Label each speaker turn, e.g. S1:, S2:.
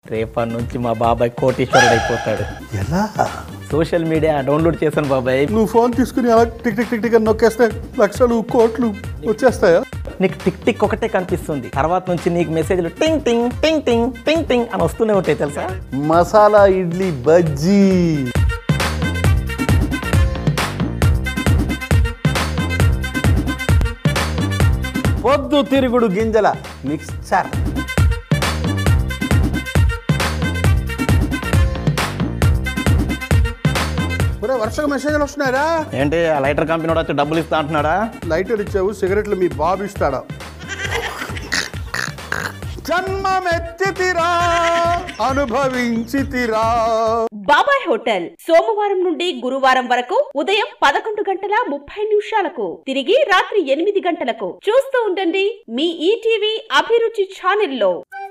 S1: రేపటి నుంచి మా బాబాయ్ కోటీశ్వరుడు అయిపోతాడు
S2: ఎలా
S1: సోషల్ మీడియా డౌన్లోడ్ చేశాను బాబాయ్
S2: నువ్వు ఫోన్ తీసుకుని అలా టిక్ టిక్ టిక్ టిక్ అని నొక్కేస్తే లక్షలు కోట్లు వచ్చేస్తాయా
S1: నీకు టిక్ టిక్ ఒకటే కనిపిస్తుంది తర్వాత నుంచి నీకు మెసేజ్లు టింగ్ టింగ్ టింగ్ టింగ్ టింగ్ టింగ్ అని వస్తూనే ఉంటాయి తెలుసా
S2: మసాలా ఇడ్లీ బజ్జీ పొద్దు తిరుగుడు గింజల మిక్స్చర్ ఒరే వర్షకు మెసేజ్లు వస్తున్నారా
S1: ఏంటి ఆ లైటర్ కంపెనీ వాడు వచ్చి డబ్బులు ఇస్తా అంటున్నాడా
S2: లైటర్ ఇచ్చావు సిగరెట్లు మీ బాబు ఇస్తాడా జన్మమెత్తితిరా అనుభవించితిరా
S3: బాబాయ్ హోటల్ సోమవారం నుండి గురువారం వరకు ఉదయం పదకొండు గంటల ముప్పై నిమిషాలకు తిరిగి రాత్రి ఎనిమిది గంటలకు చూస్తూ ఉండండి మీ ఈటీవీ అభిరుచి ఛానల్లో